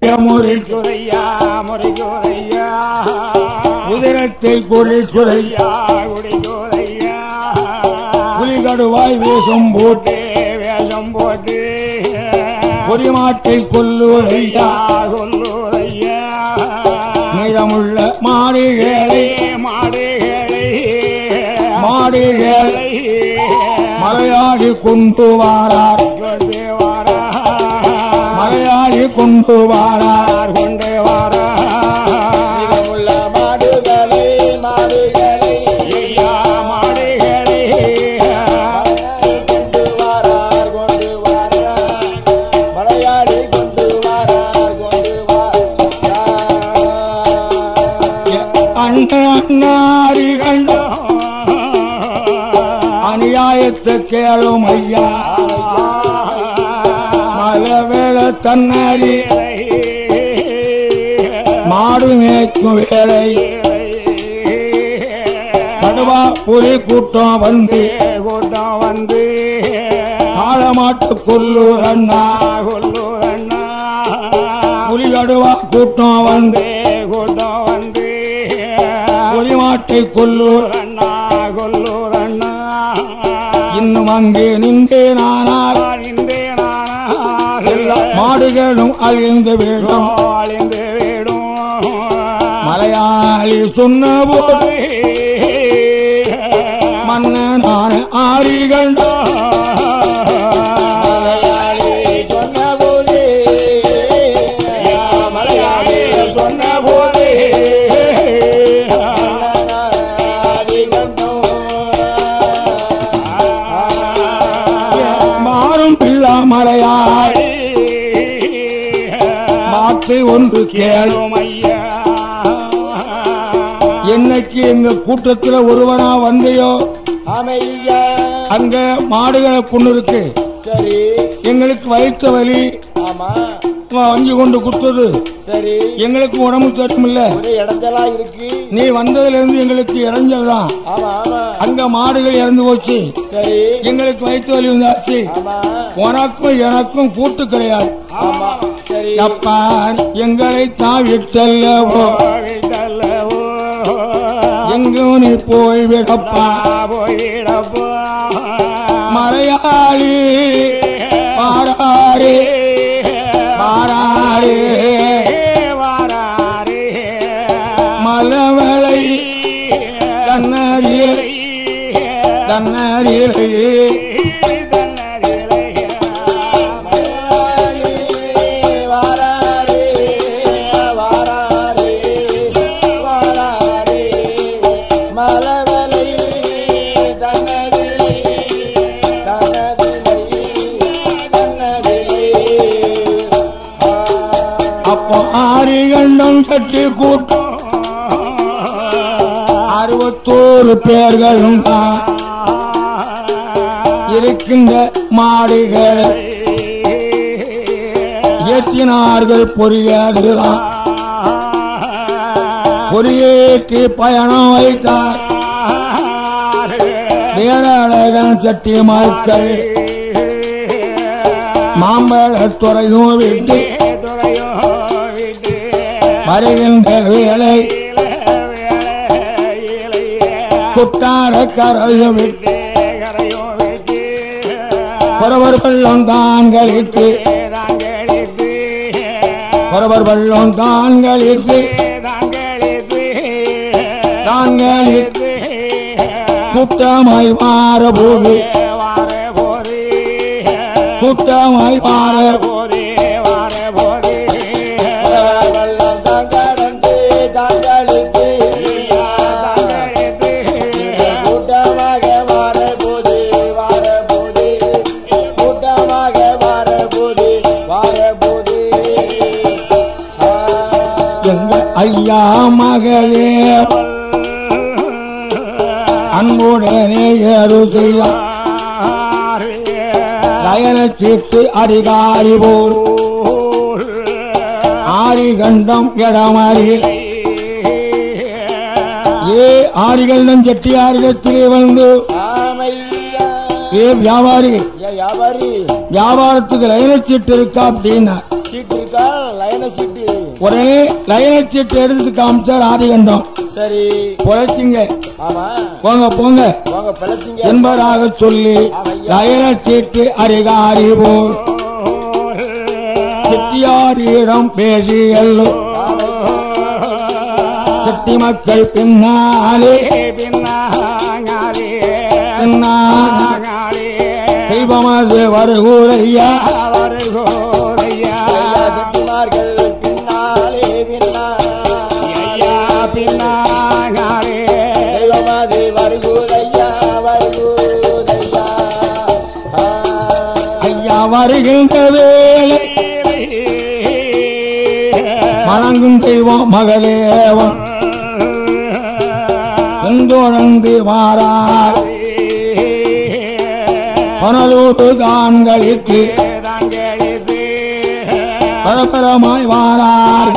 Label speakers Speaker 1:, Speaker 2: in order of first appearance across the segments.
Speaker 1: முறிக்கு
Speaker 2: முறையா முறையோரையா
Speaker 1: உதிரத்தை குளிச்சுரையா
Speaker 2: ஐயா குடியோரையா
Speaker 1: புலிகடுவாய் வேஷம் போட்டு
Speaker 2: வேஷம் போட்டு
Speaker 1: பொறிமாட்டை கொல்லுவதையா
Speaker 2: கொல்லூரையா
Speaker 1: மீதமுள்ள மாடுகளை
Speaker 2: மாடுகளை
Speaker 1: மாடுகளை மலையாடி கொண்டு வாரார்
Speaker 2: கொண்டு வாரா
Speaker 1: மலையாடி கொண்டு வாரார்
Speaker 2: கொண்டு வாரா
Speaker 3: உள்ள மாடுகளை மாடுகளை
Speaker 2: ஐயா மாடுகளை
Speaker 3: கொண்டு வாரார் கொண்டு வாரார் மலையாடி கொண்டு வாரார் கொண்டு வாரார்
Speaker 1: அண்ண அண்ணாரி கண்டோ அநியாயத்தை கேளும் ஐயா மலவேள தன்னாரி மாடு மேய்க்கும் வேலை கடுவா புலி கூட்டம் வந்து
Speaker 2: கூட்டம் வந்து
Speaker 1: காளமாட்டு கொல்லூர் அண்ணா
Speaker 2: கொல்லூரண்ணா
Speaker 1: புலி கடுவா கூட்டம் வந்து
Speaker 2: கூட்டம் வந்து
Speaker 1: புலி மாட்டை கொல்லூர்
Speaker 2: அண்ணா கொல்லூரண்ணா
Speaker 1: இன்னும் அங்கே நின்றே நானார்
Speaker 2: நின்றே
Speaker 1: எல்லா
Speaker 2: நான்
Speaker 1: மாடுகளும் அழிந்து விடும்
Speaker 2: அழிந்து விடும்
Speaker 1: மலையாளி சொன்ன போது மன்னனான ஆரிகண்டோ
Speaker 3: மலையாளி சொன்ன போது
Speaker 2: மலையாளி சொன்ன போது
Speaker 1: மாறும் பிள்ளா மலையாள் மாத்து ஒன்று கேளு
Speaker 2: ஐயா
Speaker 1: என்னைக்கு எங்க கூட்டத்துல ஒருவனா வந்தையோ
Speaker 3: அமையா
Speaker 1: அங்க மாடுகளை கொண்டு இருக்கு
Speaker 3: சரி
Speaker 1: எங்களுக்கு வயிற்று வலி
Speaker 3: ஆமா
Speaker 1: வஞ்சி கொண்டு குத்துது
Speaker 3: சரி
Speaker 1: எங்களுக்கு உடம்பு சரியில்ல
Speaker 3: ஒரே இடஞ்சலா இருக்கு
Speaker 1: நீ வந்ததுல இருந்து எங்களுக்கு இறஞ்சல் தான்
Speaker 3: ஆமா ஆமா
Speaker 1: அங்க மாடுகள் இறந்து போச்சு
Speaker 3: சரி
Speaker 1: எங்களுக்கு வயிற்று வலி வந்தாச்சு
Speaker 3: ஆமா
Speaker 1: உனக்கும் எனக்கும் கூட்டு கிடையாது
Speaker 3: ஆமா சரி
Speaker 1: அப்பா எங்களை தான் விட்டல்லவோ
Speaker 2: போய்தல்லவோ
Speaker 1: எங்கும் நீ போய் விடப்பா
Speaker 2: போயிடப்போ
Speaker 1: மலையாளி பாராரே பாராரே
Speaker 2: வாராரே
Speaker 1: மலவளை தன்னறியலை தன்னறியலை
Speaker 3: வாராரே வாராரே வாராரே மலவலை தன்னதிலை தன்னதிலை தன்னதிலை
Speaker 1: அப்போ ஆரிகண்டம் கட்டி கூட்டம் அறுபத்தோரு பேர்களும் தான் இருக்கின்ற மாடுகளை ஏற்றினார்கள் பொறியாடுதான் பொறியேற்றி பயணம் வைத்தார் வேளாளகன் சட்டி மாய்க்கள் மாம்பழத்துறையும் விட்டு வருகின்ற வேலை குட்டார கரையும் விட்டு பரவர் வெள்ளம் தான் கழித்து பரவர் வெள்ளம் தான் கழித்து தான் கழித்து குட்டமாய் மாறபோது குட்டமாய் மாற
Speaker 3: வெள்ளம் தாங்கடந்து தாங்களுக்கு கூட்டமாக வாரபோது வாரபோது கூட்டமாக வாரபோது வாரபோது
Speaker 1: எங்க ஐயா மகளே அன்புடனே ஏறு செய்தார் லயன சீட்டு அதிகாரி போல் ஆரிகண்டம் இடமறியில் ஏ ஆரிகண்டம் செட்டியாரிடத்திலே வந்து
Speaker 3: ஆமையா
Speaker 1: ஏ வியாபாரி
Speaker 3: ஏ வியாபாரி
Speaker 1: வியாபாரத்துக்கு லயன சீட்டு இருக்கா அப்படின்னா
Speaker 3: சீட்டு இருக்கா லைன சீட்டு
Speaker 1: ஒரே லைனை சீட்டு எடுத்து காமிச்சார் ஆதிகண்டம்
Speaker 3: சரி
Speaker 1: பொழைச்சிங்க
Speaker 3: ஆமா
Speaker 1: போங்க போங்க
Speaker 3: போங்க பிழைச்சிங்க
Speaker 1: என்பதாக சொல்லி லயன சீட்டு அறிகாரி போல் செட்டியாரிடம் பேசி எல்லோ செட்டி மக்கள் பின்னாலே
Speaker 2: பின்னாங்காலே
Speaker 1: பின்னால் தெய்வமது வருகூரையா
Speaker 2: வருகோதையா
Speaker 3: ஐயா செட்டிமார்கள் பின்னாலே பின்னா
Speaker 2: பின்னாங்காலே
Speaker 3: தெய்வமாதி வருகுதையா வருகுதையா ஆ.
Speaker 1: ஐயா வருகின்ற வேலை வணங்கும் தெய்வம் மகதேவன் எந்தோழந்து மாறார் பனலூர் காண்களுக்கு பரபரமாய் வாரார்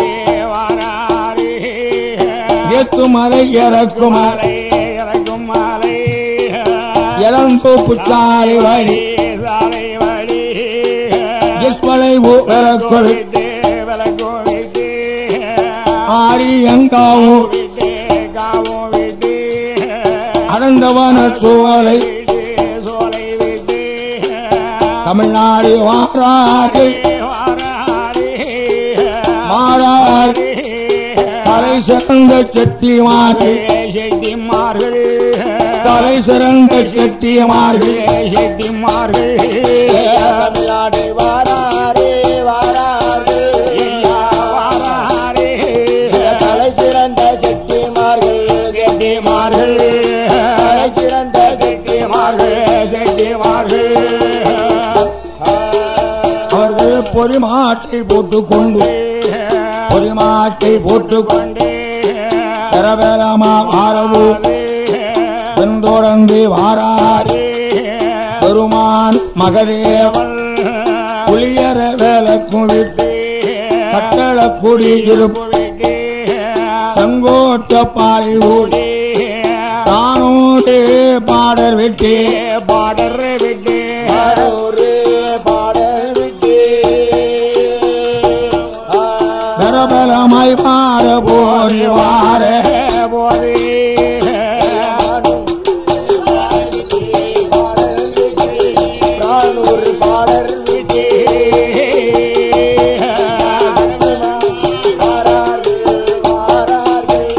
Speaker 1: ஏத்து மலை இறக்கும் மலை இளந்தோப்பு சாலை வழி எஸ்வலை விளக்கொழு ஆரி எங்காவும் அடந்தவன சோலை தமிழ்நாடு வாராறு மாறார் தலை சிறந்த செட்டிமார்கள்
Speaker 2: செட்டிமார்கள்
Speaker 1: தலை சிறந்த செட்டிமார்கள்
Speaker 2: செட்டிமார்கள்
Speaker 3: தமிழ்நாடு வாராரே வாராரே தலை சிறந்த செட்டிமார்கள்
Speaker 2: செட்டிமார்கள்
Speaker 3: தலை சிறந்த
Speaker 2: செட்டிமார்கள் செட்டிமார்கள்
Speaker 1: அவர்கள் பொறிமாட்டை போட்டுக்கொண்டு பொறிமாட்டை போட்டுக்கொண்டு பெறபெறமா வாரவு பின்தொடர்ந்து வாரார் பெருமான் மகதேவன் புளியர வேலைக்கும் விட்டு கட்டள குடியிருப்பு செங்கோட்ட பாய் ஊடி தானூரே பாடர் விட்டு
Speaker 2: பாடர் விட்டு
Speaker 3: பாடூரே பாடல் விட்டு ஆ.
Speaker 1: பெறபெறமாய் பாட போரி வார
Speaker 2: போதே
Speaker 3: நானூறு பாடல் விட்டு வாரார்கள், வாரார்கள்.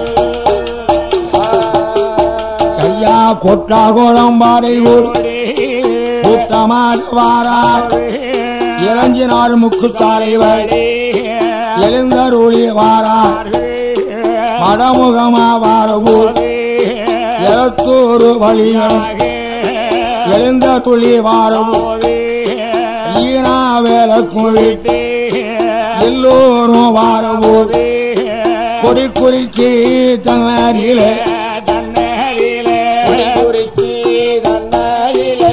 Speaker 1: ஐயா கொட்டாகோளம் பாறை ஊர் கூட்டமாக வாரார் இளஞ்சினார் முக்கு தலைவர் எழுந்தருளி வாரார் மடமுகமா வாரவூர் எழுத்தூர் வழிகள் எழுந்தருளி வாரவூர் ஈனா வேலக்கும் விட்டு எல்லோரும் வாரவூர் கொடி குறிச்சி தன்னரிலே
Speaker 2: தன்னரிலே
Speaker 3: குறிச்சி தன்னாரிலே.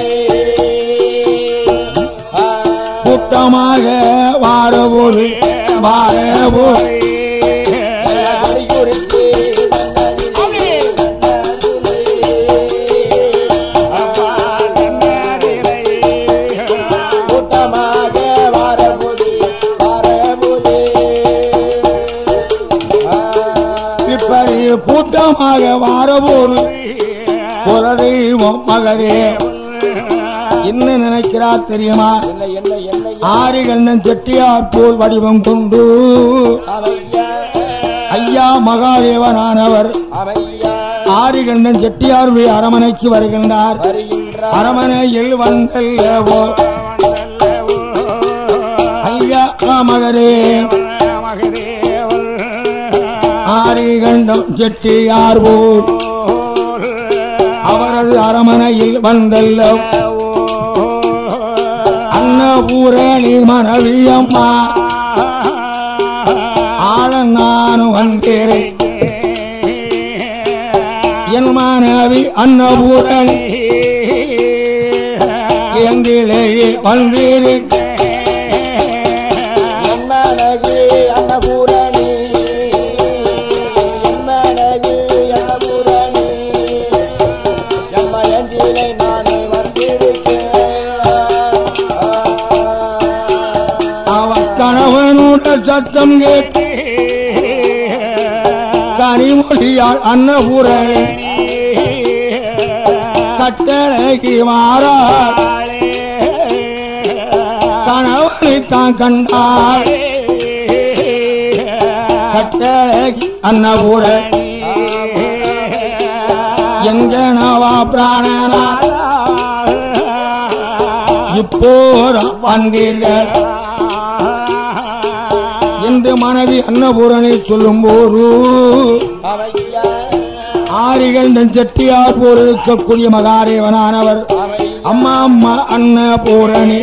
Speaker 3: ஆ.
Speaker 1: கூட்டமாக வாரவூர் வாரவூர்
Speaker 3: கொடி குறிச்சி தன்னாரிலே, கூட்டமாக வாரபுதி வாரபுதி
Speaker 1: இப்படி கூட்டமாக வாரவூர் குலதெய்வம் மகதே என்ன நினைக்கிறா தெரியுமா
Speaker 3: என்ன என்ன என்ன
Speaker 1: ஆரிகண்ணன் செட்டியார் போல் வடிவம் கொண்டு
Speaker 3: அவையா
Speaker 1: ஐயா மகாதேவனானவர்
Speaker 3: அவையா
Speaker 1: ஆரிகண்ணன் செட்டியாருடைய அரமனைக்கு வருகின்றார்
Speaker 3: வருகின்றார்
Speaker 1: அரமனையில் வந்தல்லவோ ஐயா மகரே ஆரிகண்டம் செட்டியார் போல் அவரது அரமனையில் வந்தல்லவோ அன்னபூரணி மனைவியம்மா ஆழ நானும் வந்தேன் என் மனைவி அன்னபூரணி எங்கிலேயே வந்தீர்கள்
Speaker 3: எம்மனகு அன்னபூரணி எம்மனகு அன்னபூரணி எம்மயந்திலை நானே வந்திருக்கேன்
Speaker 1: அவக்கண கணவனுட சத்தம் கேட்டு கனிமொழியால் அன்னபூரணி கட்டளைக்கு மாறா கணவனை தான் கண்டாள் கட்டளைக்கு அன்னபூரணி எங்கனவா பிராணனா இப்போது வந்தீர்கள் என்று மனைவி அன்னபூரணி சொல்லும் போது
Speaker 3: அவையா
Speaker 1: ஆரிகள் செட்டியார் போர் இருக்கக்கூடிய மகாதேவனானவர் அம்மா அம்மா அன்னபூரணி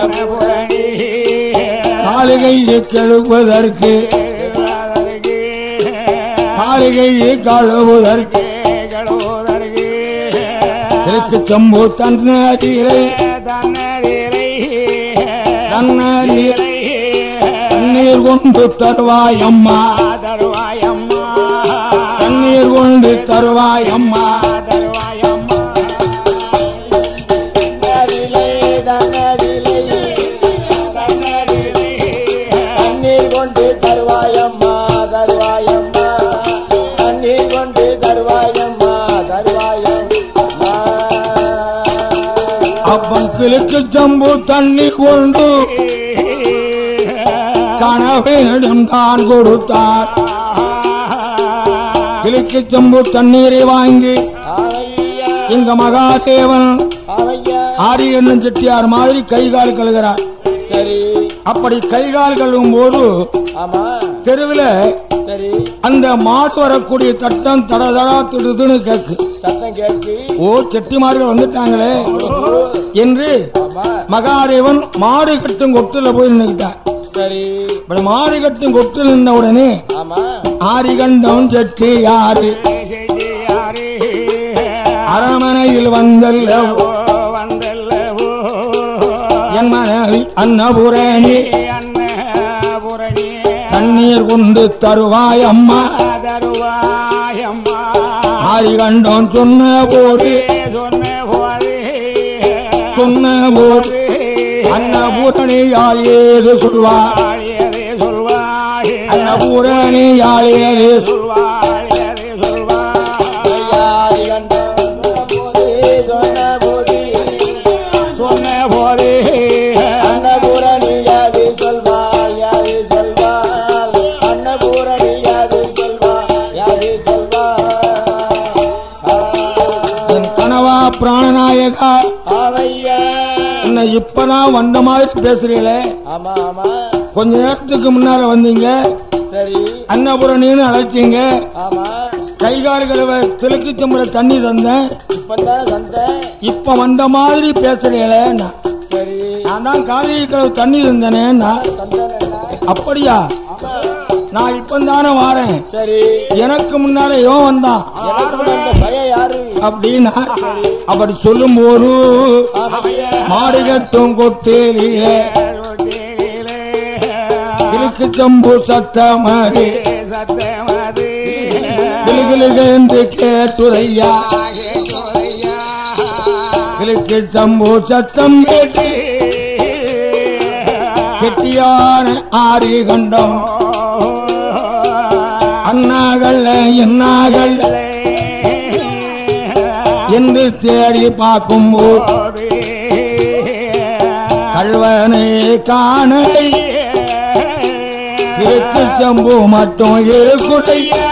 Speaker 1: காலிகை கழுவுவதற்கு காலிகை கழுவுவதற்கு திருக்கு சம்பு தன்னீரை தன்னீரை தண்ணீர் கொண்டு தருவாய் அம்மா தண்ணீர் கொண்டு தருவாய் அம்மா
Speaker 3: தன்னதிலே தன்னதிலே தண்ணீர் கொண்டு தருவாயம்மா தருவாயம்மா தண்ணீர் கொண்டு தருவாயம்மா தருவாயம்மா
Speaker 1: அப்பன் கிழக்கு சம்பு தண்ணீர் கொண்டு கனவினிடம் தான் கொடுத்தார் கிழக்கு சம்பு தண்ணீரை வாங்கி
Speaker 3: ஆவையா
Speaker 1: இங்க மகாதேவன்
Speaker 3: ஆவையா
Speaker 1: ஆரி என்னும் செட்டியார் மாதிரி கை கால் கழுகிறார்
Speaker 3: சரி
Speaker 1: அப்படி கை கால் கழுவும் போது
Speaker 3: ஆமா
Speaker 1: தெருவில்
Speaker 3: சரி
Speaker 1: அந்த மாடு வரக்கூடிய தட்டம் தடதடா திடுதுன்னு கேக்கு
Speaker 3: சத்தம் கேட்டு
Speaker 1: ஓ செட்டிமார்கள் வந்துட்டாங்களே என்று
Speaker 3: ஆமா
Speaker 1: மகாதேவன் மாடு கட்டும் கொட்டுல போய் நின்னுக்கிட்டார்
Speaker 3: சரி
Speaker 1: இப்படி மாடு கட்டும் கொட்டு நின்ன உடனே
Speaker 3: ஆமா
Speaker 1: ஆரிகண்டம் செட்டி யாரு அரமனையில் வந்தல்ல என் மனைவி அன்னபுரணி தண்ணீர் கொண்டு தருவாய் அம்மா ஆரிகண்டம் சொன்ன போது சொன்ன போது அன்னபூரணியால் ஏது சொல்வார் அன்னபூரணியால் ஏது சொல்வார்
Speaker 3: ஐயாரி கண்டம் போதே சொன்ன போதே அன்னபூரணி யாது சொல்வாள் யாது சொல்வாள் அன்னபூரணி யாது சொல்வாள் யாது சொல்வாள்
Speaker 1: என் கனவா பிராணநாயகா
Speaker 3: ஆவையா
Speaker 1: உன்னை இப்பதான் வந்த மாதிரி பேசுறீங்களே
Speaker 3: ஆமா ஆமா
Speaker 1: கொஞ்ச நேரத்துக்கு முன்னால வந்தீங்க
Speaker 3: சரி
Speaker 1: அன்னபுரணின்னு அழைச்சீங்க
Speaker 3: ஆமா
Speaker 1: கை கால் கழுவ திலக்கு தம்புல தண்ணி தந்தேன்
Speaker 3: இப்பதான் சந்தை
Speaker 1: இப்ப வந்த மாதிரி பேசுறீங்களே நான்
Speaker 3: சரி
Speaker 1: நான் தான் காலையில் கழுவு தண்ணி தந்தேனே நான்
Speaker 3: சந்தை
Speaker 1: அப்படியா
Speaker 3: ஆமா
Speaker 1: நான் இப்பந்தானே வாரேன்
Speaker 3: சரி
Speaker 1: எனக்கு முன்னால இவன் வந்தான்
Speaker 3: எனக்கு கூட இந்த பையன் யாரு
Speaker 1: அப்படின்னா அப்படி சொல்லும் போது மாடு கட்டும் கொட்டேலியிலே இருக்கு சம்பு சத்தமாரி கிளுகிளுகு என்று கேட்டுரையா கிழக்கு சம்பு சத்தம் கேட்டு கெட்டியான ஆரி கண்டம் அண்ணாகள் என்னாகள் என்று தேடி பார்க்கும்போது கல்வனை காண கிழக்கு சம்பு மட்டும் இருக்குடையா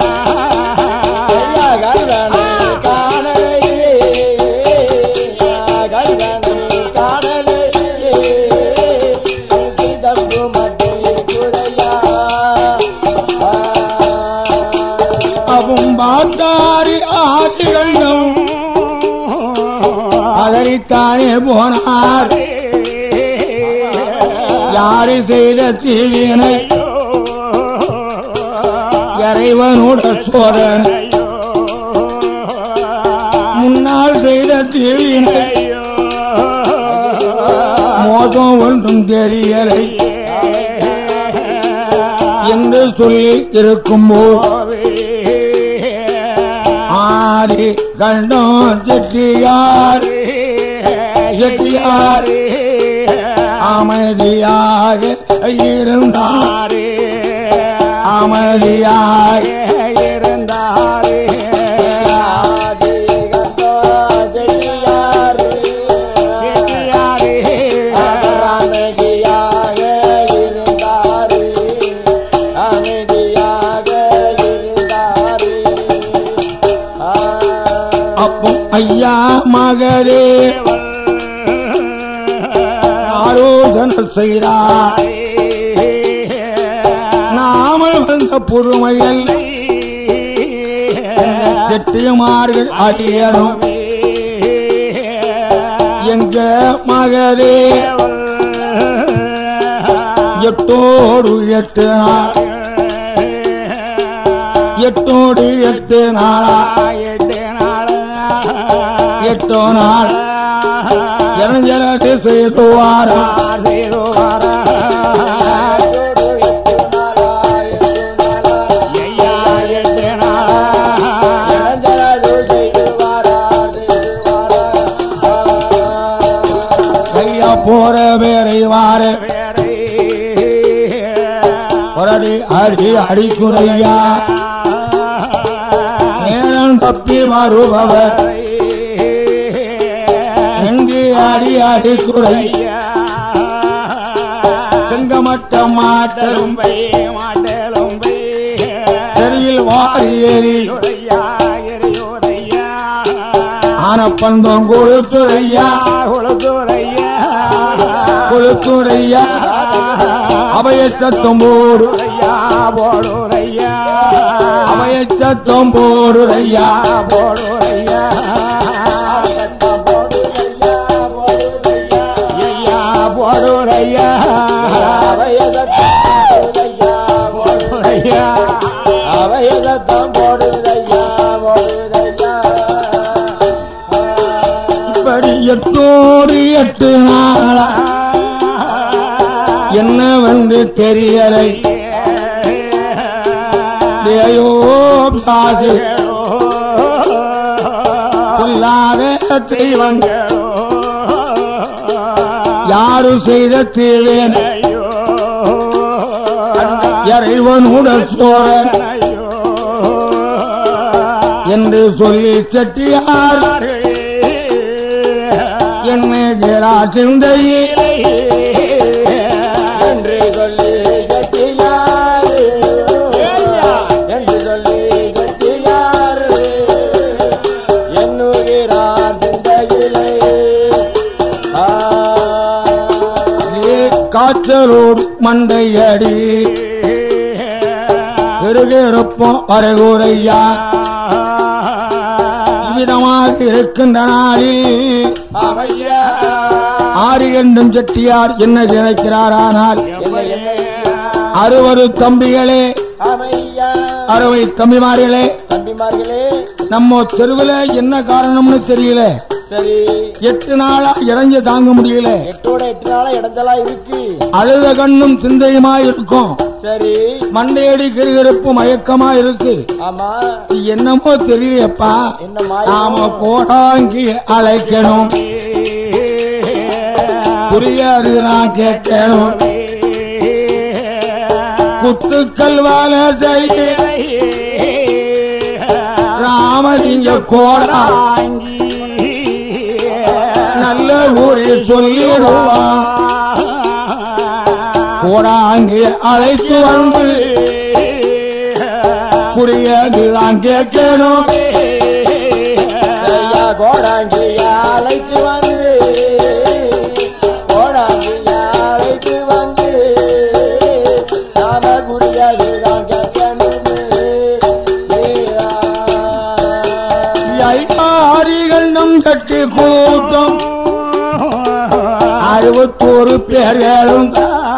Speaker 3: ஐயா கல்வனே காணலையே கல்வனே காணலையே தம்பு மட்டை குடையா
Speaker 1: அவும் பார்த்தாரி ஆதி கண்டம் அதறித்தானே போனார் யாரு செய்த தீவினை இறைவனோட சோதனை முன்னால் செய்த தீவினை மோசம் ஒன்றும் தெரியலை என்று சொல்லி இருக்கும்போது ஆரி கண்டம் செட்டியார் செட்டியார் அமைதியாக இருந்தார் அமைதியாக
Speaker 2: இருந்தாரே
Speaker 3: ஆதிகந்தோ செட்டியாரு
Speaker 2: செட்டியாரே
Speaker 3: அமைதியாக இருந்தாரு அமைதியாக இருந்தாரு ஆ.
Speaker 1: அப்போ ஐயா மகளே ஆலோசனை செய்கிறார் நாமல் வந்த பொறுமைகள் செட்டியமார்கள் அறியணும் எங்க மகளே எட்டோடு எட்டு நாள் எட்டோடு எட்டு நாளா எட்டோ நாள் இறஞ்சலி செய்துவாரா
Speaker 3: இளஞ்சலது செய்து வாரா, செய்து வாரா.
Speaker 1: ஐயா போற வேறை வார ஒரடி அடி அடிக்குறையா நேரம் தப்பி வருபவர் எங்கே அடி அடிக்குறை செங்கமட்ட மாட்டரும் தெருவில் வாரி ஏறி ஆனப்பந்தம் கொழுத்துறையா கொழுத்துறையா அவையச்சத்தம் போடு அவையச்சத்தம் போடுறையா
Speaker 3: அவையகத்தம் போடுதையா போடுதையா
Speaker 1: இப்படி எட்டோடு எட்டு நாளா என்ன வந்து தெரியலை ஐயோ காசு சொல்லாத தெய்வங்கள் யாரு செய்த தீவேன் இறைவனுட சோழன் என்று சொல்லி செட்டியார் என்னைகிறா சிந்தையிலே
Speaker 3: என்று சொல்லி சத்தியாரு என்று சொல்லி சத்தியாரு என்னுகிறார் சிந்தையிலே ஆ.
Speaker 1: காய்ச்சலோடு மண்டையடி பெருகிருப்போம் அரைகூரையா விதமாக இருக்கின்ற நாளில்
Speaker 3: அவையா
Speaker 1: ஆறு என்றும் செட்டியார் என்ன நினைக்கிறாரானால்
Speaker 3: என்ன என்ன
Speaker 1: அறுவரு தம்பிகளே
Speaker 3: அவையா
Speaker 1: அறுவை தம்பிமார்களே
Speaker 3: தம்பிமார்களே
Speaker 1: நம்ம தெருவுல என்ன காரணம்னு தெரியல
Speaker 3: சரி
Speaker 1: எட்டு நாளா இறஞ்சு தாங்க முடியல
Speaker 3: எட்டோட எட்டு நாளா இடஞ்சலா இருக்கு
Speaker 1: அழுத கண்ணும் சிந்தையுமா இருக்கும்
Speaker 3: சரி
Speaker 1: மண்டையடி கிருகிருப்பு மயக்கமா இருக்கு
Speaker 3: ஆமா
Speaker 1: என்னமோ தெரியலையப்பா
Speaker 3: என்ன மாயம்?
Speaker 1: நாம கோடாங்கி அழைக்கணும் புரியாது நான் கேட்கணும் குத்துக்கள் வேலை செய்ய ராமலிங்க கோடா நல்ல ஊரை சொல்லிடுவான் கோடாங்கி அழைத்து வந்து புரியாது நான் கேட்கணும்
Speaker 3: ஐயா கோடாங்கியா அழைத்து வந்து கோடாங்கியா அழைத்து வந்து நாம குடியாது தான்
Speaker 1: ஐயாரிகளும் கட்டி கூட்டம் அறுபத்தோரு பேர்களும்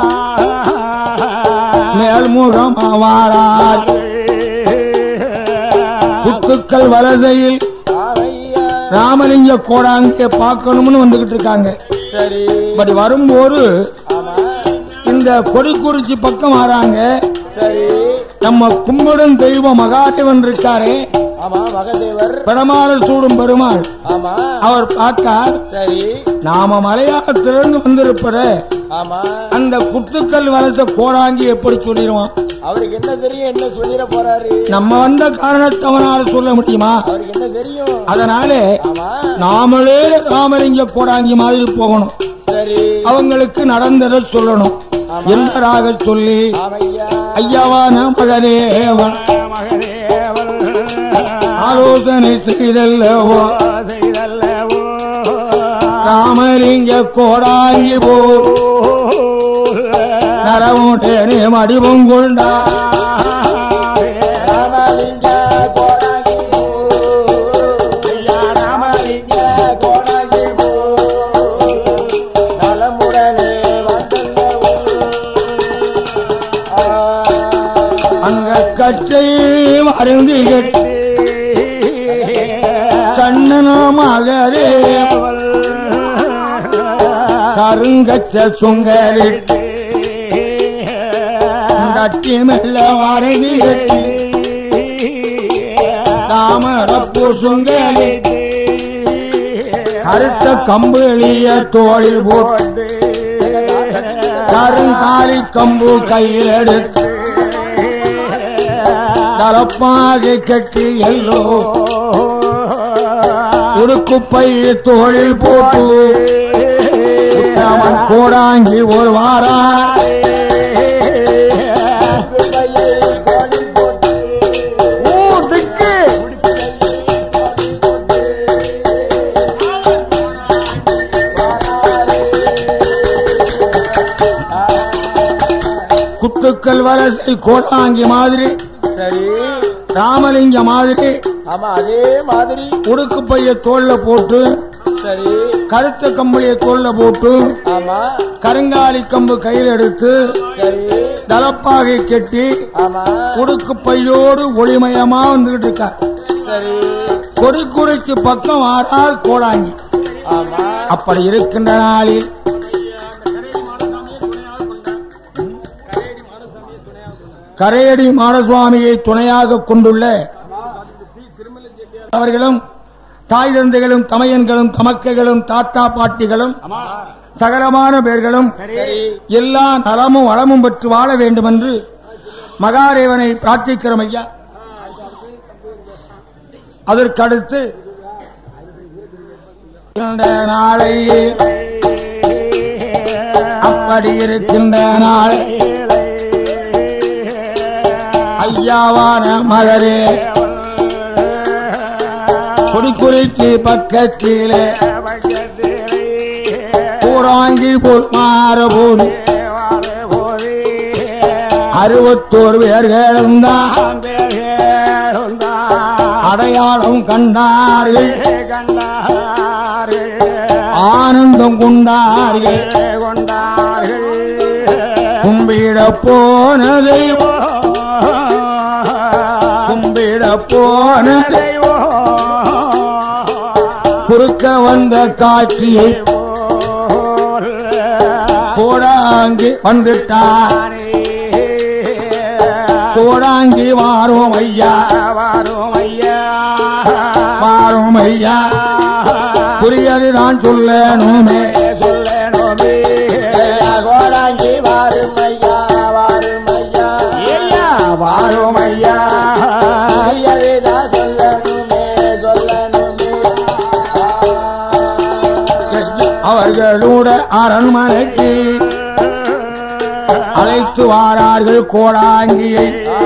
Speaker 1: மேல்முகம் வாரார் குத்துக்கள் வலசையில்
Speaker 3: ஐயா
Speaker 1: ராமலிங்க கோடாங்க பார்க்கணும்னு வந்துகிட்டு இருக்காங்க
Speaker 3: சரி
Speaker 1: பட் வரும்போது
Speaker 3: ஆமா
Speaker 1: இந்த கொடிக்குறிச்சி பக்கம் வராங்க
Speaker 3: சரி
Speaker 1: நம்ம கும்பிடும் தெய்வம் மகாதேவன் இருக்காரே
Speaker 3: ஆமா மகதேவர்
Speaker 1: பெருமாள் சூடும் பெருமாள்
Speaker 3: ஆமா
Speaker 1: அவர் பார்த்தார்
Speaker 3: சரி
Speaker 1: நாம மலையாளத்திலிருந்து வந்திருப்பத
Speaker 3: ஆமா
Speaker 1: அந்த குத்துக்கல் வளர்த்த கோடாங்கி எப்படி சொல்லிடுவான்
Speaker 3: அவருக்கு என்ன தெரியும் என்ன சொல்லிட போறாரு
Speaker 1: நம்ம வந்த காரணத்தை அவனால சொல்ல முடியுமா
Speaker 3: அவருக்கு என்ன தெரியும்
Speaker 1: அதனாலே
Speaker 3: ஆமா
Speaker 1: நாமளே ராமலிங்க கோடாங்கி மாதிரி போகணும்
Speaker 3: சரி
Speaker 1: அவங்களுக்கு நடந்ததை சொல்லணும் என்பதாக சொல்லி
Speaker 3: ஆமையா
Speaker 1: ஐயாவான மகதேவன்
Speaker 2: மகதேவன்
Speaker 1: ஆலோசனை செய்தல்லவோ
Speaker 2: செய்தல்லவோ
Speaker 1: ராமலிங்க கோடாங்கி போ நரமுட்டேனே மடிவும் கொண்டா
Speaker 3: ராமலிங்க கோடாங்கி போ. ஐயா ராமலிங்க கோடாங்கி போ. நலமுடனே வந்தல்லவோ. ஆ.
Speaker 1: அங்க கச்சை மருந்து கட்டி கண்ணனோ மகரே கருங்கச்ச சுங்கரிட்டு கட்டி மெல்ல மருந்து கட்டி தாமரப்பூ சுங்கரிட்டு கருத்த கம்பளிய தோளில் போட்டு கருங்காலி கம்பு கையில் எடுத்து தலப்பாகை கட்டி எல்லோ உடுக்குப்பை தோளில் போட்டு உத்தமன் கோடாங்கி ஒரு வாரா
Speaker 3: கையை கோடி போட்டு
Speaker 1: ஊருக்கு குத்துக்கள் வலசை கோடாங்கி மாதிரி
Speaker 3: சரி
Speaker 1: ராமலிங்க மாதிரி
Speaker 3: ஆமா அதே மாதிரி
Speaker 1: உடுக்கு பைய தோல்ல போட்டு
Speaker 3: சரி
Speaker 1: கருத்த கம்பளிய தோல்ல போட்டு
Speaker 3: ஆமா
Speaker 1: கருங்காலி கம்பு கையில் எடுத்து
Speaker 3: சரி
Speaker 1: தலப்பாகை கட்டி
Speaker 3: ஆமா
Speaker 1: உடுக்கு பையோடு ஒளிமயமா வந்துகிட்டு இருக்கார்
Speaker 3: சரி
Speaker 1: கொடி குறிச்சி பக்கம் ஆறால் கோடாங்கி
Speaker 3: ஆமா
Speaker 1: அப்படி இருக்கின்ற நாளில் கரையடி மாடசுவாமியை துணையாக கொண்டுள்ள அவர்களும் தாய் தந்தைகளும் தமையன்களும் தமக்கைகளும் தாத்தா பாட்டிகளும் சகலமான பேர்களும்
Speaker 3: சரி
Speaker 1: எல்லா நலமும் வளமும் பெற்று வாழ வேண்டும் என்று மகாதேவனை பிரார்த்திக்கிறோம் ஐயா அதற்கடுத்து இந்த நாளை அப்படி இருக்கின்ற நாளை ஐயாவான மகரே குடிக்குறிச்சி பக்கத்திலே கூறாங்கி போல் மாற போல் அறுபத்தோரு பேர்களும் தான் அடையாளம் கண்டார்கள் ஆனந்தம் கொண்டார்கள் கும்பிட போன தெய்வம் கும்பிட போன தெய்வம் குறுக்க வந்த காட்சியை கோடாங்கி வந்துட்டார் கோடாங்கி வாரோம் ஐயா வாரோம் ஐயா புரியது நான் சொல்லணுமே
Speaker 3: ஐயா கோடாங்கி வாரும் ஐயா வாரும் ஐயா
Speaker 2: வாரும் ஐயா
Speaker 3: ஐயவேதான் சொல்லணுமே சொல்லணுமே
Speaker 1: அவர்களோட அரண்மனைக்கு அழைத்து வாரார்கள் கோடாங்கியை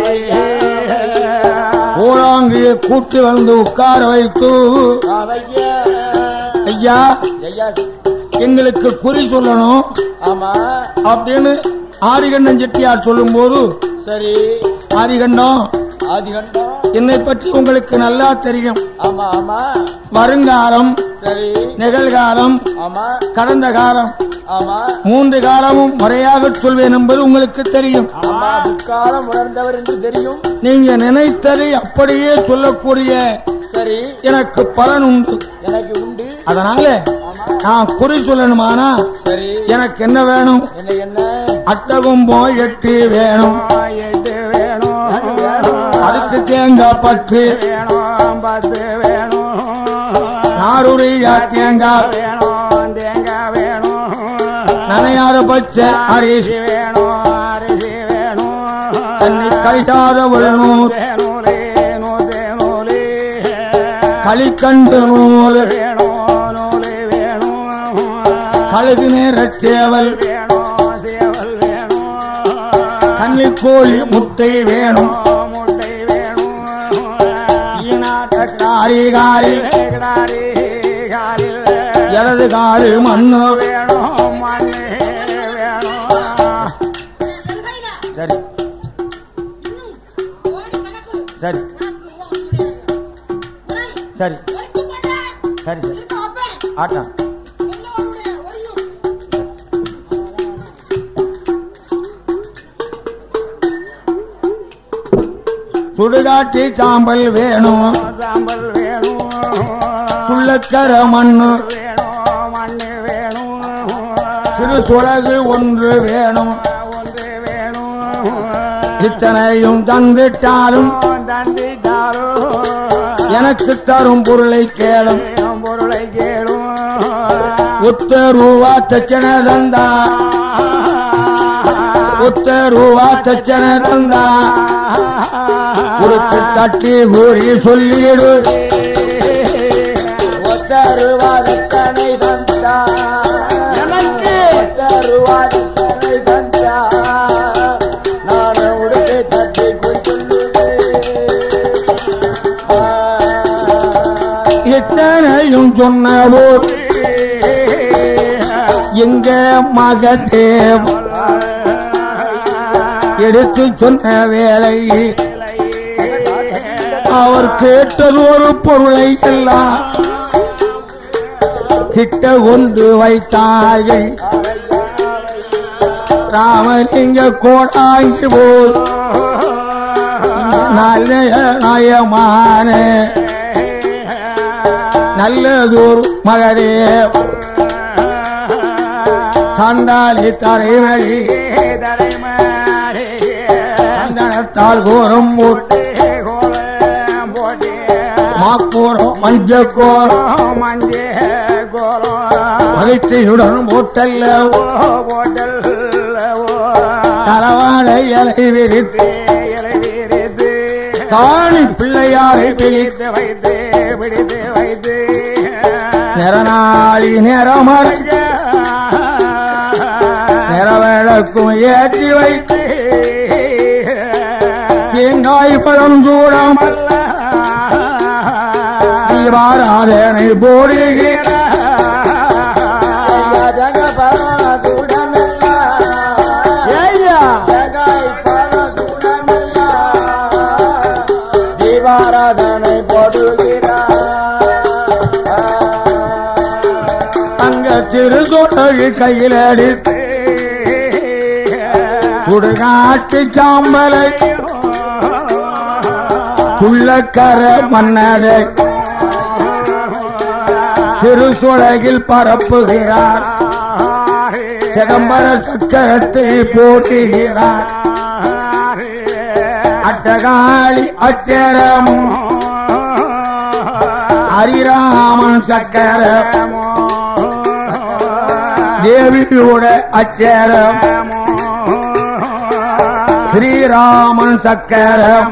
Speaker 1: கோடாங்கியை கூட்டி வந்து உட்கார வைத்து
Speaker 3: ஐயா
Speaker 1: ஐயா
Speaker 3: ஐயா
Speaker 1: எங்களுக்கு குறி சொல்லணும்
Speaker 3: ஆமா
Speaker 1: அப்படின்னு ஆதிகண்டன் செட்டியார் சொல்லும் போது
Speaker 3: சரி
Speaker 1: ஆதிகண்டம்
Speaker 3: ஆதிகண்டம்
Speaker 1: என்னை பற்றி உங்களுக்கு நல்லா தெரியும்
Speaker 3: ஆமா ஆமா
Speaker 1: வருங்காலம்
Speaker 3: சரி
Speaker 1: நிகழ்காலம்
Speaker 3: ஆமா
Speaker 1: கடந்த காலம்
Speaker 3: ஆமா
Speaker 1: மூன்று காலமும் முறையாக சொல்வேன் என்பது உங்களுக்கு தெரியும்
Speaker 3: ஆமா முக்காலம் உணர்ந்தவர் என்று தெரியும்
Speaker 1: நீங்க நினைத்ததை அப்படியே சொல்லக்கூடிய
Speaker 3: சரி
Speaker 1: எனக்கு பலன் உண்டு
Speaker 3: எனக்கு உண்டு
Speaker 1: அதனால நான் குறி சொல்லணுமானா
Speaker 3: சரி
Speaker 1: எனக்கு என்ன வேணும்
Speaker 3: என்ன என்ன
Speaker 1: அட்டகும் போய் எட்டு வேணும்
Speaker 2: எட்டு வேணும்
Speaker 1: பத்து தேங்காய் பத்து
Speaker 2: வேணும் பத்து வேணும்
Speaker 1: நாரூரிய தேங்காய்
Speaker 2: வேணும் தேங்காய் வேணும்
Speaker 1: நனையாத பச்சை அரிசி
Speaker 2: அரிசி வேணும் அரிசி வேணும்
Speaker 1: தண்ணி கைசாத நூல்
Speaker 2: தேனூலே நூதே நூலே
Speaker 1: களிக்கண்டு நூல்
Speaker 2: வேணும் நூலே வேணும்
Speaker 1: கழுகு நேர சேவல்
Speaker 2: வேணும் சேவல் வேணும்
Speaker 1: கன்னி கோழி முட்டை வேணும்
Speaker 2: முட்டை வேணும்
Speaker 1: காரி காரி
Speaker 2: கிடாரி காலில்
Speaker 1: எனது காலு மண்ணு
Speaker 2: வேணும் மண்ணு வேணும்
Speaker 1: சரி சரி சரி சரி சரி ஆட்டம் சுடுகாட்டி சாம்பல் வேணும்
Speaker 2: சாம்பல் வேணும்
Speaker 1: சுள்ளக்கர மண்ணு
Speaker 2: வேணும் மண்ணு வேணும்
Speaker 1: சிறு சுலகு ஒன்று வேணும்
Speaker 2: ஒன்று வேணும்
Speaker 1: இத்தனையும் தந்துட்டாலும்
Speaker 2: தந்திட்டாரோ
Speaker 1: எனக்கு தரும் பொருளை கேளும்
Speaker 2: பொருளை கேளும்
Speaker 1: உத்த ரூவா தச்சன தந்தா உத்த ரூவா தச்சன தந்தா கொடுத்து தட்டி கூறி சொல்லிடு
Speaker 3: ஒத்தருவாதத்தனை தந்தா
Speaker 2: எனக்கு
Speaker 3: ஒத்தருவாதத்தனை தந்தா நான் உடுக்கை தட்டி
Speaker 1: இத்தனையும் சொன்னவோர் எங்க மகதேவ் எடுத்து சொன்ன வேலை அவர் கேட்டது ஒரு பொருளை எல்லாம் கிட்ட கொண்டு வைத்தார்கள் ராமலிங்க கோடாங்கி போல் நல்ல நயமான நல்லதோர் மகரே சண்டாளி தலைவழி சந்தனத்தால் கோரம் போட்டு மாக்கோரம் மஞ்ச கோரம்
Speaker 2: மஞ்சே கோலம்
Speaker 1: மகிழ்ச்சியுடன் போட்டல்ல
Speaker 2: போட்டல்
Speaker 1: தலவாழ இலை விரித்து தாணி பிள்ளையாரை பிரித்து
Speaker 2: வைத்து பிடித்து வைத்து
Speaker 1: நிறநாளி நிறமறை நிறவிளக்கும் ஏற்றி வைத்து தேங்காய் பழம் சூடாமல் தீபாராதனை போடுகிற
Speaker 3: ஜக பரம சூடமெல்லா
Speaker 2: ஏய்யா
Speaker 3: ஜகாய் பரம சூடமெல்லா தீபாராதனை போடுகிறார்
Speaker 1: அங்க சிறு சொடகு கையில் அடித்து சுடுகாட்டு சாம்பலை துள்ளக்கர மன்னரை சிறு சுழகில் பரப்புகிறார் சிதம்பர சக்கரத்தை போட்டுகிறார் அட்டகாளி அச்சரமும் ஹரிராமன் சக்கரம் தேவியோட அச்சரம் ஸ்ரீராமன் சக்கரம்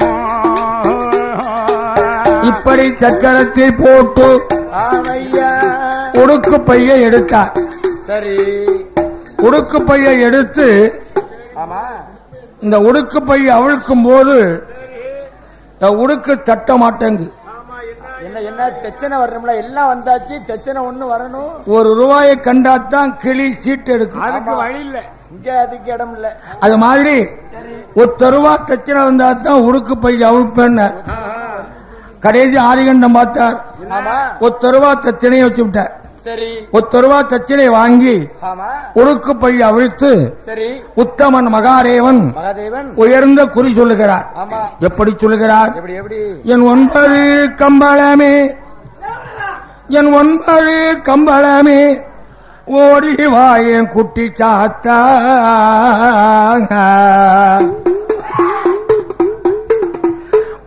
Speaker 1: இப்படி சக்கரத்தை போட்டு
Speaker 3: ஆமையா
Speaker 1: உடுக்கு பையை எடுத்தார்
Speaker 3: சரி
Speaker 1: உடுக்கு பையை எடுத்து
Speaker 3: ஆமா
Speaker 1: இந்த உடுக்கு பையை அவிழ்க்கும் போது இந்த உடுக்கு தட்ட மாட்டேங்கு
Speaker 3: என்ன என்ன தெச்சனை வரணும்ல எல்லாம் வந்தாச்சு தெச்சனை ஒண்ணு வரணும்
Speaker 1: ஒரு ரூபாயை கண்டாத்தான் கிளி சீட்டு எடுக்கும்
Speaker 2: அதுக்கு வழி இல்ல
Speaker 3: இங்க அதுக்கு இடம் இல்ல
Speaker 1: அது மாதிரி ஒரு ரூபா தச்சனை வந்தா தான் உடுக்கு பையை அவிழ்ப்பேன் கடைசி ஆதிகண்டம் பார்த்தார்
Speaker 3: ஆமா
Speaker 1: ஒரு ரூபா தச்சனையை வச்சு விட்டார்
Speaker 3: சரி
Speaker 1: ஒரு ரூபா தச்சனை வாங்கி
Speaker 3: ஆமா
Speaker 1: உடுக்கு பையை அவிழ்த்து
Speaker 3: சரி
Speaker 1: உத்தமன் மகாதேவன்
Speaker 3: மகாதேவன்
Speaker 1: உயர்ந்த குறி சொல்லுகிறார்
Speaker 3: ஆமா
Speaker 1: எப்படி சொல்லுகிறார்
Speaker 3: எப்படி எப்படி
Speaker 1: என் ஒன்பது கம்பளமே என் ஒன்பது கம்பளமே ஓடி வா என் குட்டி சாத்தா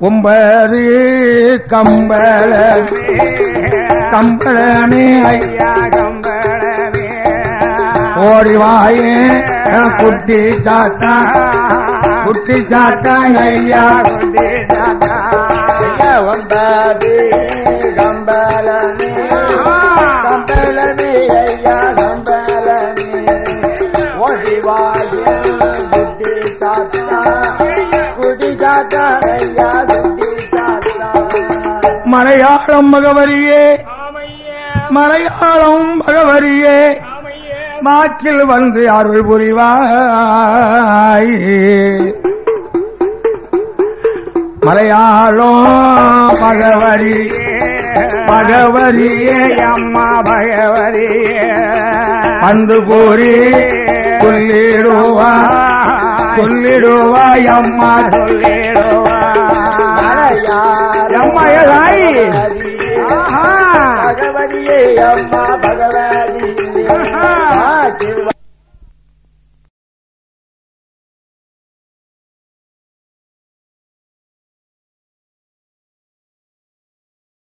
Speaker 1: ஒன்பது கம்பள கம்பளமே ஐயா
Speaker 2: ஐயா கம்பளமே
Speaker 1: ஓடிவாயே குட்டி சாத்தா குட்டி சாத்தான் ஐயா
Speaker 2: குட்டி தாத்தா
Speaker 3: ஒன்பது கம்பளமே கம்பளமே ஐயா கம்பளமே ஓடி வாய குட்டி சாத்தா குட்டி சாத்தா ஐயா குட்டி சாத்தா
Speaker 1: மலையாளம் மகவரியே மலையாளம் மகவரியே மாக்கில் வந்து அருள் புரிவாய் மலையாளம் மகவரி மகவரியே
Speaker 2: அம்மா பகவதியே
Speaker 1: வந்து கூறி சொல்லிடுவா சொல்லிடுவாய் அம்மா
Speaker 2: சொல்லிடுவா
Speaker 1: அம்மா ஏதாய்
Speaker 3: பகவதியே அம்மா பகவதி